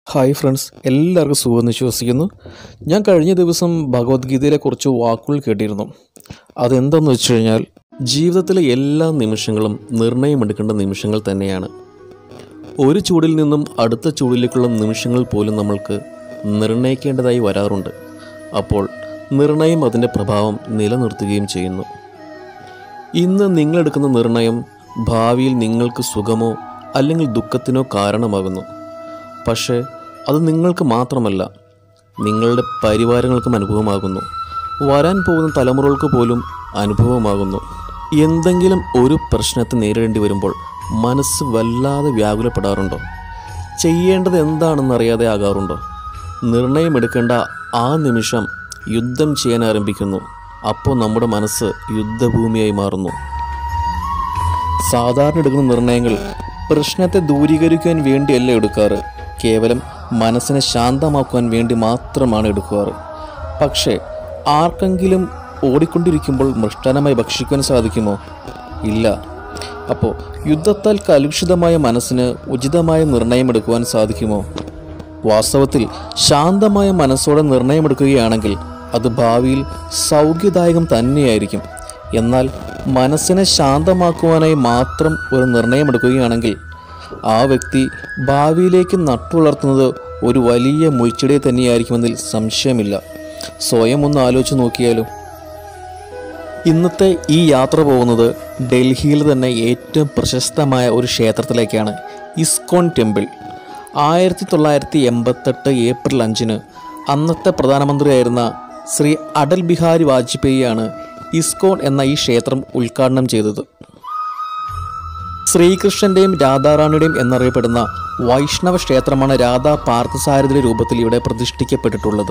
hi friends എല്ലാവർക്കും സുഖമെന്ന് വിശ്വസിക്കുന്നു ഞാൻ കഴിഞ്ഞ ദിവസം ഭഗവത്ഗീതയിലെ കുറച്ച് വാക്കുകൾ കേട്ടിരുന്നു അതെന്താണെന്ന് വെച്ച് കഴിഞ്ഞാൽ ജീവിതത്തിലെ എല്ലാ നിമിഷങ്ങളും നിർണയമെടുക്കേണ്ട നിമിഷങ്ങൾ തന്നെയാണ് ഒരു ചൂടിൽ നിന്നും അടുത്ത ചൂടിലേക്കുള്ള നിമിഷങ്ങൾ പോലും നമ്മൾക്ക് നിർണയിക്കേണ്ടതായി വരാറുണ്ട് അപ്പോൾ നിർണയം അതിൻ്റെ പ്രഭാവം നിലനിർത്തുകയും ചെയ്യുന്നു ഇന്ന് നിങ്ങളെടുക്കുന്ന നിർണയം ഭാവിയിൽ നിങ്ങൾക്ക് സുഖമോ അല്ലെങ്കിൽ ദുഃഖത്തിനോ കാരണമാകുന്നു പക്ഷേ അത് നിങ്ങൾക്ക് മാത്രമല്ല നിങ്ങളുടെ പരിവാരങ്ങൾക്കും അനുഭവമാകുന്നു വരാൻ പോകുന്ന തലമുറകൾക്ക് പോലും അനുഭവമാകുന്നു എന്തെങ്കിലും ഒരു പ്രശ്നത്തെ നേരിടേണ്ടി വരുമ്പോൾ മനസ്സ് വല്ലാതെ വ്യാകുലപ്പെടാറുണ്ടോ ചെയ്യേണ്ടത് എന്താണെന്ന് അറിയാതെ ആകാറുണ്ടോ നിർണയമെടുക്കേണ്ട ആ നിമിഷം യുദ്ധം ചെയ്യാൻ ആരംഭിക്കുന്നു അപ്പോൾ നമ്മുടെ മനസ്സ് യുദ്ധഭൂമിയായി മാറുന്നു സാധാരണ എടുക്കുന്ന നിർണയങ്ങൾ പ്രശ്നത്തെ ദൂരീകരിക്കാൻ വേണ്ടിയല്ല എടുക്കാറ് കേവലം മനസ്സിനെ ശാന്തമാക്കുവാൻ വേണ്ടി മാത്രമാണ് എടുക്കാറ് പക്ഷേ ആർക്കെങ്കിലും ഓടിക്കൊണ്ടിരിക്കുമ്പോൾ മൃഷ്ടാനമായി ഭക്ഷിക്കുവാൻ സാധിക്കുമോ ഇല്ല അപ്പോൾ യുദ്ധത്താൽ കലുഷിതമായ മനസ്സിന് ഉചിതമായ നിർണയമെടുക്കുവാൻ സാധിക്കുമോ വാസ്തവത്തിൽ ശാന്തമായ മനസ്സോടെ നിർണയമെടുക്കുകയാണെങ്കിൽ അത് ഭാവിയിൽ സൗഖ്യദായകം തന്നെയായിരിക്കും എന്നാൽ മനസ്സിനെ ശാന്തമാക്കുവാനായി മാത്രം ഒരു നിർണയമെടുക്കുകയാണെങ്കിൽ ആ വ്യക്തി ഭാവിയിലേക്ക് നട്ടുവളർത്തുന്നത് ഒരു വലിയ മുൾച്ചെടിയെ തന്നെയായിരിക്കുമെന്നതിൽ സംശയമില്ല സ്വയം ഒന്ന് ആലോചിച്ച് നോക്കിയാലും ഇന്നത്തെ ഈ യാത്ര പോകുന്നത് ഡൽഹിയിൽ തന്നെ ഏറ്റവും പ്രശസ്തമായ ഒരു ക്ഷേത്രത്തിലേക്കാണ് ഇസ്കോൺ ടെമ്പിൾ ആയിരത്തി തൊള്ളായിരത്തി എൺപത്തെട്ട് ഏപ്രിൽ അഞ്ചിന് അന്നത്തെ പ്രധാനമന്ത്രിയായിരുന്ന ശ്രീ അടൽ ബിഹാരി വാജ്പേയിയാണ് ഇസ്കോൺ എന്ന ഈ ക്ഷേത്രം ഉദ്ഘാടനം ചെയ്തത് ശ്രീകൃഷ്ണന്റെയും രാധാറാണിയുടെയും എന്നറിയപ്പെടുന്ന വൈഷ്ണവ ക്ഷേത്രമാണ് രാധാ പാർത്ഥസാരഥിയുടെ രൂപത്തിൽ ഇവിടെ പ്രതിഷ്ഠിക്കപ്പെട്ടിട്ടുള്ളത്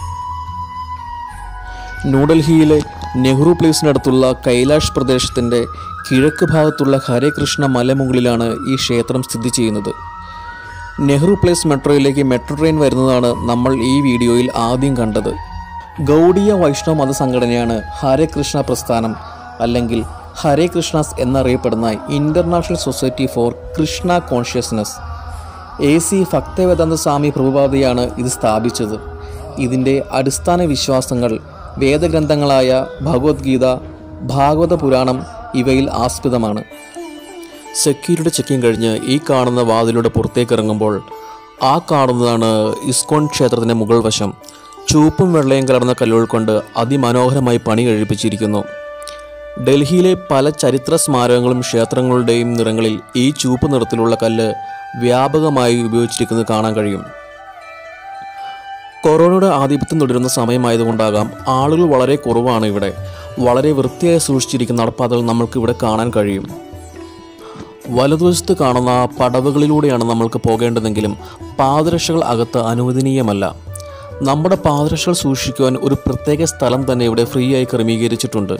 ന്യൂഡൽഹിയിലെ നെഹ്റു പ്ലേസിനടുത്തുള്ള കൈലാഷ് പ്രദേശത്തിൻ്റെ കിഴക്ക് ഭാഗത്തുള്ള ഹരേകൃഷ്ണ മലമുകളിലാണ് ഈ ക്ഷേത്രം സ്ഥിതി ചെയ്യുന്നത് നെഹ്റു പ്ലേസ് മെട്രോയിലേക്ക് മെട്രോ ട്രെയിൻ വരുന്നതാണ് നമ്മൾ ഈ വീഡിയോയിൽ ആദ്യം കണ്ടത് ഗൗഡീയ വൈഷ്ണവ മത സംഘടനയാണ് ഹരേകൃഷ്ണ പ്രസ്ഥാനം അല്ലെങ്കിൽ ഹരേ കൃഷ്ണസ് എന്നറിയപ്പെടുന്ന international society for Krishna consciousness A C Bhaktivedanta Swami പ്രഭുപാതയാണ് ഇത് സ്ഥാപിച്ചത് ഇതിൻ്റെ അടിസ്ഥാന വിശ്വാസങ്ങൾ വേദഗ്രന്ഥങ്ങളായ ഭഗവത്ഗീത ഭാഗവത പുരാണം ഇവയിൽ ആസ്പദമാണ് സെക്യൂരിറ്റി ചെക്കിംഗ് കഴിഞ്ഞ് ഈ കാണുന്ന വാതിലൂടെ പുറത്തേക്ക് ഇറങ്ങുമ്പോൾ ആ കാണുന്നതാണ് ഇസ്കോൺ ക്ഷേത്രത്തിൻ്റെ മുകൾ വശം ചുവപ്പും വെള്ളയും കലർന്ന കല്ലുകൾ കൊണ്ട് അതിമനോഹരമായി പണി കഴിപ്പിച്ചിരിക്കുന്നു ഡൽഹിയിലെ പല ചരിത്ര സ്മാരകങ്ങളും ക്ഷേത്രങ്ങളുടെയും നിറങ്ങളിൽ ഈ ചുവപ്പ് നിറത്തിലുള്ള കല്ല് വ്യാപകമായി ഉപയോഗിച്ചിരിക്കുന്നത് കാണാൻ കഴിയും കൊറോണയുടെ ആധിപത്യം തുടരുന്ന സമയമായതുകൊണ്ടാകാം ആളുകൾ വളരെ കുറവാണ് ഇവിടെ വളരെ വൃത്തിയായി സൂക്ഷിച്ചിരിക്കുന്ന നടപ്പാതകൾ നമ്മൾക്ക് ഇവിടെ കാണാൻ കഴിയും വലതുവശത്ത് കാണുന്ന പടവുകളിലൂടെയാണ് നമ്മൾക്ക് പോകേണ്ടതെങ്കിലും പാദരക്ഷകൾ അകത്ത് അനുവദനീയമല്ല നമ്മുടെ പാദരക്ഷകൾ സൂക്ഷിക്കുവാൻ ഒരു പ്രത്യേക സ്ഥലം തന്നെ ഇവിടെ ഫ്രീ ആയി ക്രമീകരിച്ചിട്ടുണ്ട്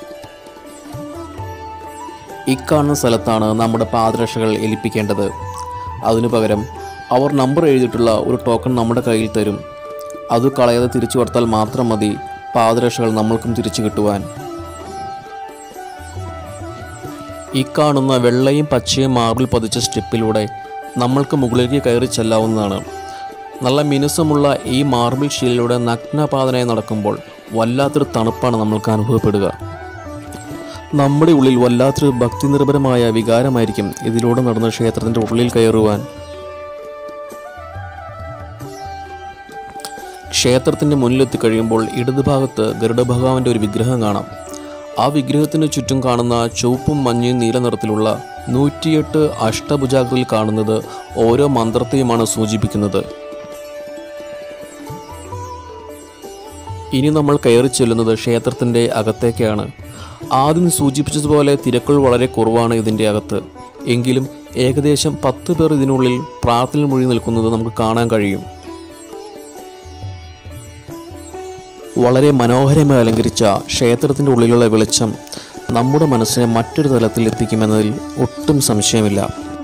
ഇക്കാണുന്ന സ്ഥലത്താണ് നമ്മുടെ പാദരക്ഷകൾ ഏൽപ്പിക്കേണ്ടത് അതിനു പകരം അവർ നമ്പർ എഴുതിയിട്ടുള്ള ഒരു ടോക്കൺ നമ്മുടെ കയ്യിൽ തരും അത് കളയാതെ തിരിച്ചു കൊടുത്താൽ മാത്രം മതി പാദരക്ഷകൾ നമ്മൾക്കും തിരിച്ചു കിട്ടുവാൻ ഈ കാണുന്ന വെള്ളയും പച്ചയും മാർബിൾ പതിച്ച സ്റ്റെപ്പിലൂടെ നമ്മൾക്ക് മുകളിലേക്ക് കയറി ചെല്ലാവുന്നതാണ് നല്ല മിനുസമുള്ള ഈ മാർബിൾ ഷീലിലൂടെ നഗ്നപാതനായി നടക്കുമ്പോൾ വല്ലാത്തൊരു തണുപ്പാണ് നമ്മൾക്ക് അനുഭവപ്പെടുക നമ്മുടെ ഉള്ളിൽ വല്ലാത്തൊരു ഭക്തി നിർഭരമായ വികാരമായിരിക്കും ഇതിലൂടെ നടന്ന ക്ഷേത്രത്തിൻ്റെ ഉള്ളിൽ കയറുവാൻ ക്ഷേത്രത്തിൻ്റെ മുന്നിലെത്തി കഴിയുമ്പോൾ ഇടതുഭാഗത്ത് ഗരുഡഭഗവാന്റെ ഒരു വിഗ്രഹം കാണാം ആ വിഗ്രഹത്തിന് ചുറ്റും കാണുന്ന ചുവപ്പും മഞ്ഞയും നീല നിറത്തിലുള്ള നൂറ്റിയെട്ട് അഷ്ടഭുജാകൃതിയിൽ കാണുന്നത് ഓരോ മന്ത്രത്തെയുമാണ് സൂചിപ്പിക്കുന്നത് ഇനി നമ്മൾ കയറി ചെല്ലുന്നത് ക്ഷേത്രത്തിൻ്റെ അകത്തേക്കാണ് ആദ്യം സൂചിപ്പിച്ചതുപോലെ തിരക്കുകൾ വളരെ കുറവാണ് ഇതിൻ്റെ അകത്ത് എങ്കിലും ഏകദേശം പത്ത് പേർ ഇതിനുള്ളിൽ പ്രാർത്ഥന മൊഴി നിൽക്കുന്നത് നമുക്ക് കാണാൻ കഴിയും വളരെ മനോഹരമായി അലങ്കരിച്ച ക്ഷേത്രത്തിൻ്റെ ഉള്ളിലുള്ള വെളിച്ചം നമ്മുടെ മനസ്സിനെ മറ്റൊരു തലത്തിൽ എത്തിക്കുമെന്നതിൽ ഒട്ടും സംശയമില്ല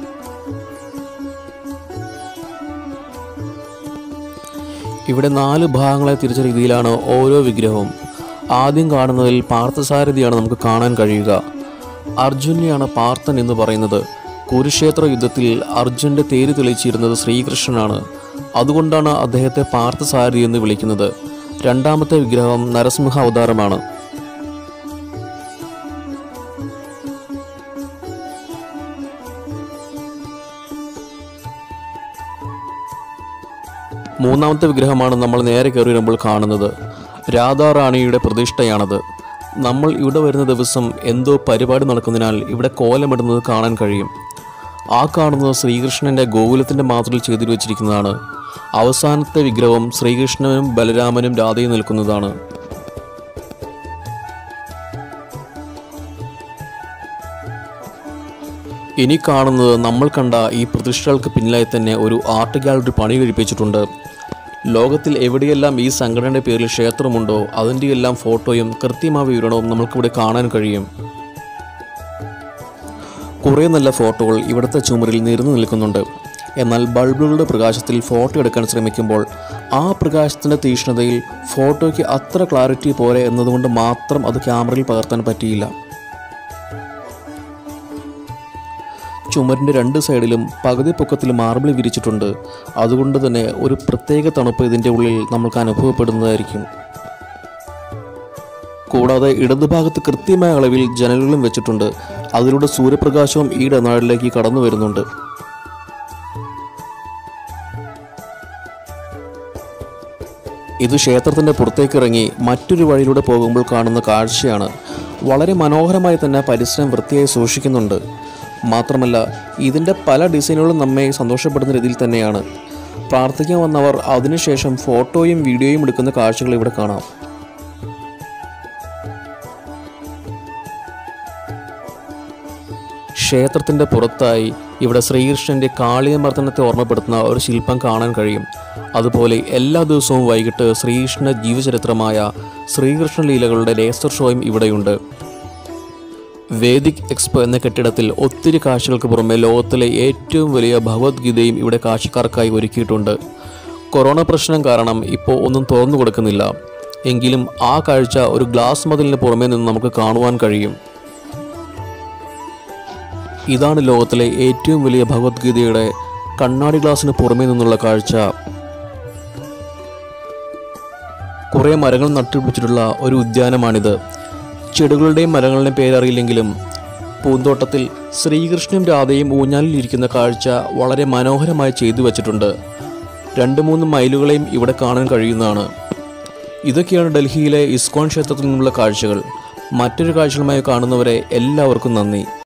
ഇവിടെ നാല് ഭാഗങ്ങളെ തിരിച്ച രീതിയിലാണ് ഓരോ വിഗ്രഹവും ആദ്യം കാണുന്നതിൽ പാർത്ഥസാരഥിയാണ് നമുക്ക് കാണാൻ കഴിയുക അർജുനെയാണ് പാർത്ഥൻ എന്ന് പറയുന്നത് കുരുക്ഷേത്ര യുദ്ധത്തിൽ അർജുൻ്റെ തേര് തെളിച്ചിരുന്നത് ശ്രീകൃഷ്ണനാണ് അതുകൊണ്ടാണ് അദ്ദേഹത്തെ പാർത്ഥസാരഥി എന്ന് വിളിക്കുന്നത് രണ്ടാമത്തെ വിഗ്രഹം നരസിംഹ അവതാരമാണ് മൂന്നാമത്തെ വിഗ്രഹമാണ് നമ്മൾ നേരെ കയറി വരുമ്പോൾ കാണുന്നത് രാധാറാണിയുടെ പ്രതിഷ്ഠയാണത് നമ്മൾ ഇവിടെ വരുന്ന ദിവസം എന്തോ പരിപാടി നടക്കുന്നതിനാൽ ഇവിടെ കോലമിടുന്നത് കാണാൻ കഴിയും ആ കാണുന്നത് ശ്രീകൃഷ്ണന്റെ ഗോകുലത്തിന്റെ മാതൃകയിൽ ചെയ്തു വെച്ചിരിക്കുന്നതാണ് അവസാനത്തെ വിഗ്രഹം ശ്രീകൃഷ്ണനും ബലരാമനും രാധയും നിൽക്കുന്നതാണ് ഇനി കാണുന്നത് നമ്മൾ കണ്ട ഈ പ്രതിഷ്ഠകൾക്ക് പിന്നിലായി തന്നെ ഒരു ആർട്ട് ഗാലറി പണി കഴിപ്പിച്ചിട്ടുണ്ട് ലോകത്തിൽ എവിടെയെല്ലാം ഈ സംഘടനയുടെ പേരിൽ ക്ഷേത്രമുണ്ടോ അതിൻ്റെ എല്ലാം ഫോട്ടോയും കൃത്യമായ വിവരണവും നമുക്കിവിടെ കാണാൻ കഴിയും കുറേ നല്ല ഫോട്ടോകൾ ഇവിടുത്തെ ചുമരിൽ നിരന്നു നിൽക്കുന്നുണ്ട് എന്നാൽ ബൾബുകളുടെ പ്രകാശത്തിൽ ഫോട്ടോ എടുക്കാൻ ശ്രമിക്കുമ്പോൾ ആ പ്രകാശത്തിൻ്റെ തീക്ഷ്ണതയിൽ ഫോട്ടോയ്ക്ക് അത്ര ക്ലാരിറ്റി പോരെ എന്നതുകൊണ്ട് മാത്രം അത് ക്യാമറയിൽ പകർത്താൻ പറ്റിയില്ല ചുമരിൻ്റെ രണ്ട് സൈഡിലും പകുതി പൊക്കത്തിൽ മാർബിൾ വിരിച്ചിട്ടുണ്ട് അതുകൊണ്ട് തന്നെ ഒരു പ്രത്യേക തണുപ്പ് ഇതിൻ്റെ ഉള്ളിൽ നമുക്ക് അനുഭവപ്പെടുന്നതായിരിക്കും കൂടാതെ ഇടതുഭാഗത്ത് കൃത്യമായ അളവിൽ ജനലുകളും വെച്ചിട്ടുണ്ട് അതിലൂടെ സൂര്യപ്രകാശവും ഈ ഇടനാഴിലേക്ക് കടന്നു വരുന്നുണ്ട് ഇത് ക്ഷേത്രത്തിൻ്റെ പുറത്തേക്ക് ഇറങ്ങി മറ്റൊരു വഴിയിലൂടെ പോകുമ്പോൾ കാണുന്ന കാഴ്ചയാണ് വളരെ മനോഹരമായി തന്നെ പരിസരം വൃത്തിയായി സൂക്ഷിക്കുന്നുണ്ട് മാത്രമല്ല ഇതിൻ്റെ പല ഡിസൈനുകളും നമ്മെ സന്തോഷപ്പെടുന്ന രീതിയിൽ തന്നെയാണ് പ്രാർത്ഥിക്കാൻ വന്നവർ അതിനുശേഷം ഫോട്ടോയും വീഡിയോയും എടുക്കുന്ന കാഴ്ചകൾ ഇവിടെ കാണാം ക്ഷേത്രത്തിൻ്റെ പുറത്തായി ഇവിടെ ശ്രീകൃഷ്ണൻ്റെ കാളിയമർദ്ദനത്തെ ഓർമ്മപ്പെടുത്തുന്ന ഒരു ശില്പം കാണാൻ കഴിയും അതുപോലെ എല്ലാ ദിവസവും വൈകിട്ട് ശ്രീകൃഷ്ണ ജീവചരിത്രമായ ശ്രീകൃഷ്ണ ലീലകളുടെ ലേസർ ഷോയും ഇവിടെയുണ്ട് വേദിക് എക്സ്പോ എന്ന കെട്ടിടത്തിൽ ഒത്തിരി കാഴ്ചകൾക്ക് പുറമെ ലോകത്തിലെ ഏറ്റവും വലിയ ഭഗവത്ഗീതയും ഇവിടെ കാഴ്ചക്കാർക്കായി ഒരുക്കിയിട്ടുണ്ട് കൊറോണ പ്രശ്നം കാരണം ഇപ്പോൾ ഒന്നും തുറന്നു കൊടുക്കുന്നില്ല എങ്കിലും ആ കാഴ്ച ഒരു ഗ്ലാസ് മതിലിന് പുറമേ നിന്ന് നമുക്ക് കാണുവാൻ കഴിയും ഇതാണ് ലോകത്തിലെ ഏറ്റവും വലിയ ഭഗവത്ഗീതയുടെ കണ്ണാടി ഗ്ലാസിന് പുറമേ നിന്നുള്ള കാഴ്ച കുറേ മരങ്ങൾ നട്ടുപിടിച്ചിട്ടുള്ള ഒരു ഉദ്യാനമാണിത് ചെടികളുടെയും മരങ്ങളുടെയും പേരറിയില്ലെങ്കിലും പൂന്തോട്ടത്തിൽ ശ്രീകൃഷ്ണനും രാധയും ഊഞ്ഞാലിൽ ഇരിക്കുന്ന കാഴ്ച വളരെ മനോഹരമായി ചെയ്തു വച്ചിട്ടുണ്ട് രണ്ട് മൂന്ന് മൈലുകളെയും ഇവിടെ കാണാൻ കഴിയുന്നതാണ് ഇതൊക്കെയാണ് ഡൽഹിയിലെ ഇസ്കോൺ ക്ഷേത്രത്തിൽ നിന്നുള്ള കാഴ്ചകൾ മറ്റൊരു കാഴ്ചകളുമായി കാണുന്നവരെ എല്ലാവർക്കും നന്ദി